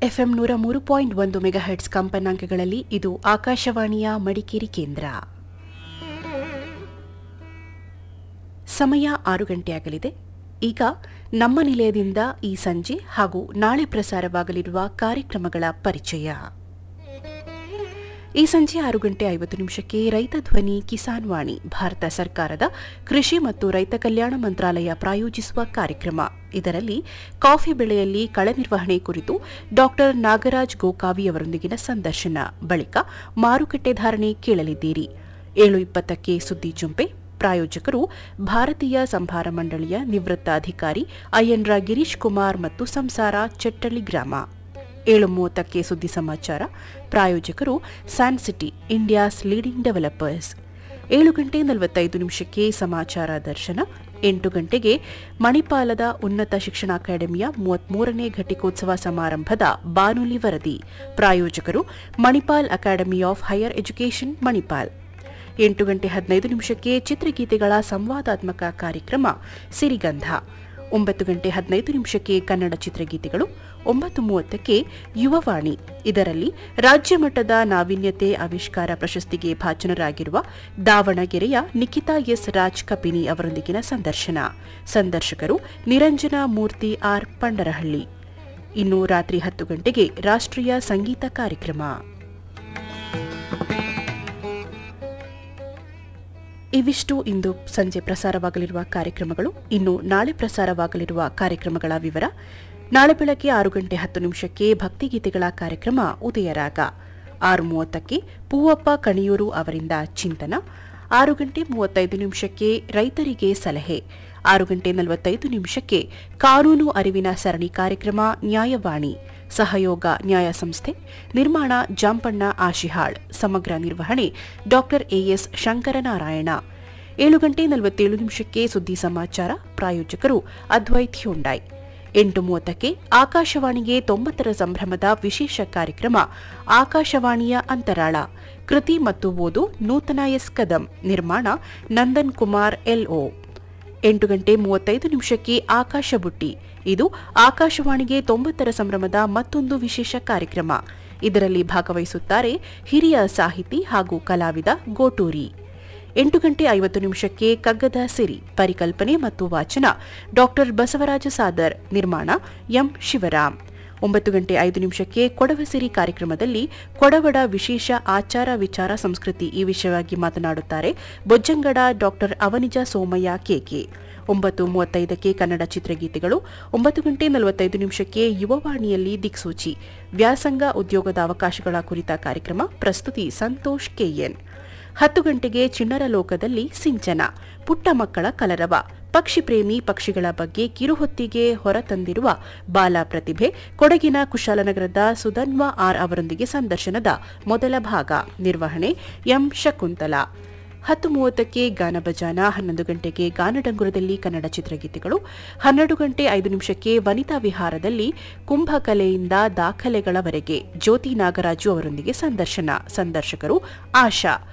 FM ನೂರ ಮೂರು point ಒಂದು ಮೆಗಾಹೆಟ್ಸ್ ಕಂಪನಾಂಕಗಳಲ್ಲಿ ಇದು ಆಕಾಶವಾಣಿಯ ಮಡಿಕೇರಿ ಕೇಂದ್ರ ಸಮಯ ಆರು ಗಂಟೆಯಾಗಲಿದೆ ಈಗ ನಮ್ಮ ನಿಲಯದಿಂದ ಈ ಸಂಜೆ ಹಾಗೂ ನಾಳೆ ಪ್ರಸಾರವಾಗಲಿರುವ ಕಾರ್ಯಕ್ರಮಗಳ ಪರಿಚಯ ಈ ಸಂಜೆ ಆರು ಗಂಟೆ ಐವತ್ತು ನಿಮಿಷಕ್ಕೆ ರೈತ ಧ್ವನಿ ಕಿಸಾನ್ ವಾಣಿ ಭಾರತ ಸರ್ಕಾರದ ಕೃಷಿ ಮತ್ತು ರೈತ ಕಲ್ಯಾಣ ಮಂತ್ರಾಲಯ ಪ್ರಾಯೋಜಿಸುವ ಕಾರ್ಯಕ್ರಮ ಇದರಲ್ಲಿ ಕಾಫಿ ಬೆಳೆಯಲ್ಲಿ ಕಳೆ ನಿರ್ವಹಣೆ ಕುರಿತು ಡಾಕ್ಟರ್ ನಾಗರಾಜ್ ಗೋಕಾವಿ ಅವರೊಂದಿಗಿನ ಸಂದರ್ಶನ ಬಳಿಕ ಮಾರುಕಟ್ಟೆ ಧಾರಣೆ ಕೇಳಲಿದ್ದೀರಿ ಏಳು ಇಪ್ಪತ್ತಕ್ಕೆ ಸುದ್ದಿ ಜುಂಪೆ ಪ್ರಾಯೋಜಕರು ಭಾರತೀಯ ಸಂಭಾರ ಮಂಡಳಿಯ ನಿವೃತ್ತ ಅಧಿಕಾರಿ ಅಯ್ಯನ್ರ ಗಿರೀಶ್ ಕುಮಾರ್ ಮತ್ತು ಸಂಸಾರ ಚೆಟ್ಟಳ್ಳಿ ಗ್ರಾಮ ಏಳು ಮೂವತ್ತಕ್ಕೆ ಸುದ್ದಿ ಸಮಾಚಾರ ಪ್ರಾಯೋಜಕರು ಸ್ಯಾನ್ಸಿಟಿ ಇಂಡಿಯಾಸ್ ಲೀಡಿಂಗ್ ಡೆವಲಪರ್ಸ್ ಏಳು ಗಂಟೆ ನಲವತ್ತೈದು ನಿಮಿಷಕ್ಕೆ ಸಮಾಚಾರ ದರ್ಶನ ಎಂಟು ಗಂಟೆಗೆ ಮಣಿಪಾಲದ ಉನ್ನತ ಶಿಕ್ಷಣ ಅಕಾಡೆಮಿಯ ಮೂವತ್ಮೂರನೇ ಘಟಿಕೋತ್ಸವ ಸಮಾರಂಭದ ಬಾನುಲಿ ವರದಿ ಪ್ರಾಯೋಜಕರು Manipal academy of higher education Manipal ಎಂಟು ಗಂಟೆ ಹದಿನೈದು ನಿಮಿಷಕ್ಕೆ ಚಿತ್ರಗೀತೆಗಳ ಸಂವಾದಾತ್ಮಕ ಕಾರ್ಯಕ್ರಮ ಸಿರಿಗಂಧ ಒಂಬತ್ತು ಗಂಟೆ ಹದಿನೈದು ನಿಮಿಷಕ್ಕೆ ಕನ್ನಡ ಚಿತ್ರಗೀತೆಗಳು ಒಂಬತ್ತು ಮೂವತ್ತಕ್ಕೆ ಯುವವಾಣಿ ಇದರಲ್ಲಿ ರಾಜ್ಯ ಮಟ್ಟದ ನಾವೀನ್ಯತೆ ಆವಿಷ್ಕಾರ ಪ್ರಶಸ್ತಿಗೆ ಭಾಜನರಾಗಿರುವ ದಾವಣಗೆರೆಯ ನಿಖಿತಾ ಎಸ್ ರಾಜ್ ಕಪಿನಿ ಅವರೊಂದಿಗಿನ ಸಂದರ್ಶನ ಸಂದರ್ಶಕರು ನಿರಂಜನ ಮೂರ್ತಿ ಆರ್ ಪಂಡರಹಳ್ಳಿ ಇನ್ನು ರಾತ್ರಿ ಹತ್ತು ಗಂಟೆಗೆ ರಾಷ್ಟ್ರೀಯ ಸಂಗೀತ ಕಾರ್ಯಕ್ರಮ ಇವಿಷ್ಟು ಇಂದು ಸಂಜೆ ಪ್ರಸಾರವಾಗಲಿರುವ ಕಾರ್ಯಕ್ರಮಗಳು ಇನ್ನು ನಾಳೆ ಪ್ರಸಾರವಾಗಲಿರುವ ಕಾರ್ಯಕ್ರಮಗಳ ವಿವರ ನಾಳೆ ಬೆಳಗ್ಗೆ ಆರು ಗಂಟೆ ಹತ್ತು ನಿಮಿಷಕ್ಕೆ ಭಕ್ತಿಗೀತೆಗಳ ಕಾರ್ಯಕ್ರಮ ಉದಯರಾಗ ಆರು ಮೂವತ್ತಕ್ಕೆ ಪೂವಪ್ಪ ಕಣಿಯೂರು ಅವರಿಂದ ಚಿಂತನ ಆರು ಗಂಟೆ ಮೂವತ್ತೈದು ನಿಮಿಷಕ್ಕೆ ರೈತರಿಗೆ ಸಲಹೆ ಆರು ಗಂಟೆ ನಲವತ್ತೈದು ನಿಮಿಷಕ್ಕೆ ಕಾನೂನು ಅರಿವಿನ ಸರಣಿ ಕಾರ್ಯಕ್ರಮ ನ್ಯಾಯವಾಣಿ ಸಹಯೋಗ ನ್ಯಾಯ ಸಂಸ್ಥೆ ನಿರ್ಮಾಣ ಜಾಂಪಣ್ಣ ಆಶಿಹಾಳ್ ಸಮಗ್ರ ನಿರ್ವಹಣೆ ಡಾಕ್ಟರ್ ಎಎಸ್ ಶಂಕರನಾರಾಯಣ ಏಳು ಗಂಟೆ ನಲವತ್ತೇಳು ನಿಮಿಷಕ್ಕೆ ಸುದ್ದಿ ಸಮಾಚಾರ ಪ್ರಾಯೋಜಕರು ಅದ್ವೈತ್ ಹ್ಯುಂಡಾಯ್ ಎಂಟು ಮೂವತ್ತಕ್ಕೆ ಆಕಾಶವಾಣಿಗೆ ತೊಂಬತ್ತರ ಸಂಭ್ರಮದ ವಿಶೇಷ ಕಾರ್ಯಕ್ರಮ ಆಕಾಶವಾಣಿಯ ಅಂತರಾಳ ಕೃತಿ ಮತ್ತು ಓದು ನೂತನ ಎಸ್ ಕದಂ ನಿರ್ಮಾಣ ನಂದನ್ ಕುಮಾರ್ ಎಲ್ಒ ಎಂಟು ಗಂಟೆ ಮೂವತ್ತೈದು ನಿಮಿಷಕ್ಕೆ ಆಕಾಶ ಬುಟ್ಟಿ ಇದು ಆಕಾಶವಾಣಿಗೆ ತೊಂಬತ್ತರ ಸಂಭ್ರಮದ ಮತ್ತೊಂದು ವಿಶೇಷ ಕಾರ್ಯಕ್ರಮ ಇದರಲ್ಲಿ ಭಾಗವಹಿಸುತ್ತಾರೆ ಹಿರಿಯ ಸಾಹಿತಿ ಹಾಗೂ ಕಲಾವಿದ ಗೋಟೂರಿ ಎಂಟು ಗಂಟೆ ಐವತ್ತು ನಿಮಿಷಕ್ಕೆ ಕಗ್ಗದ ಸಿರಿ ಪರಿಕಲ್ಪನೆ ಮತ್ತು ವಾಚನ ಡಾಕ್ಟರ್ ಬಸವರಾಜ ಸಾದರ್ ನಿರ್ಮಾಣ ಎಂ ಶಿವರಾಮ್ ಒಂಬತ್ತು ಗಂಟೆ ಐದು ನಿಮಿಷಕ್ಕೆ ಕೊಡವ ಸಿರಿ ಕಾರ್ಯಕ್ರಮದಲ್ಲಿ ಕೊಡವಡ ವಿಶೇಷ ಆಚಾರ ವಿಚಾರ ಸಂಸ್ಕೃತಿ ಈ ವಿಷಯವಾಗಿ ಮಾತನಾಡುತ್ತಾರೆ ಬೊಜ್ಜಂಗಡ ಡಾಕ್ಟರ್ ಅವನಿಜ ಸೋಮಯ್ಯ ಕೆಕೆ ಒಂಬತ್ತು ಮೂವತ್ತೈದಕ್ಕೆ ಕನ್ನಡ ಚಿತ್ರಗೀತೆಗಳು ಒಂಬತ್ತು ಗಂಟೆ ನಲವತ್ತೈದು ನಿಮಿಷಕ್ಕೆ ಯುವವಾಣಿಯಲ್ಲಿ ದಿಕ್ಸೂಚಿ ವ್ಯಾಸಂಗ ಉದ್ಯೋಗದ ಅವಕಾಶಗಳ ಕುರಿತ ಕಾರ್ಯಕ್ರಮ ಪ್ರಸ್ತುತಿ ಸಂತೋಷ್ ಕೆಎನ್ ಹತ್ತು ಗಂಟೆಗೆ ಚಿಣ್ಣರ ಲೋಕದಲ್ಲಿ ಸಿಂಚನ ಪುಟ್ಟ ಮಕ್ಕಳ ಕಲರವ ಪಕ್ಷಿ ಪ್ರೇಮಿ ಪಕ್ಷಿಗಳ ಬಗ್ಗೆ ಕಿರುಹೊತ್ತಿಗೆ ಹೊರತಂದಿರುವ ಬಾಲ ಪ್ರತಿಭೆ ಕೊಡಗಿನ ಕುಶಾಲನಗರದ ಸುಧನ್ವ ಆರ್ ಅವರೊಂದಿಗೆ ಸಂದರ್ಶನದ ಮೊದಲ ಭಾಗ ನಿರ್ವಹಣೆ ಎಂ ಶಕುಂತಲಾ ಹತ್ತು ಮೂವತ್ತಕ್ಕೆ ಗಾನ ಬಜಾನ ಹನ್ನೊಂದು ಗಂಟೆಗೆ ಗಾನಡಂಗುರದಲ್ಲಿ ಕನ್ನಡ ಚಿತ್ರಗೀತೆಗಳು ಹನ್ನೆರಡು ಗಂಟೆ ಐದು ನಿಮಿಷಕ್ಕೆ ವನಿತಾ ವಿಹಾರದಲ್ಲಿ ಕುಂಭಕಲೆಯಿಂದ ದಾಖಲೆಗಳವರೆಗೆ ಜ್ಯೋತಿ ನಾಗರಾಜು ಅವರೊಂದಿಗೆ ಸಂದರ್ಶನ ಸಂದರ್ಶಕರು ಆಶಾ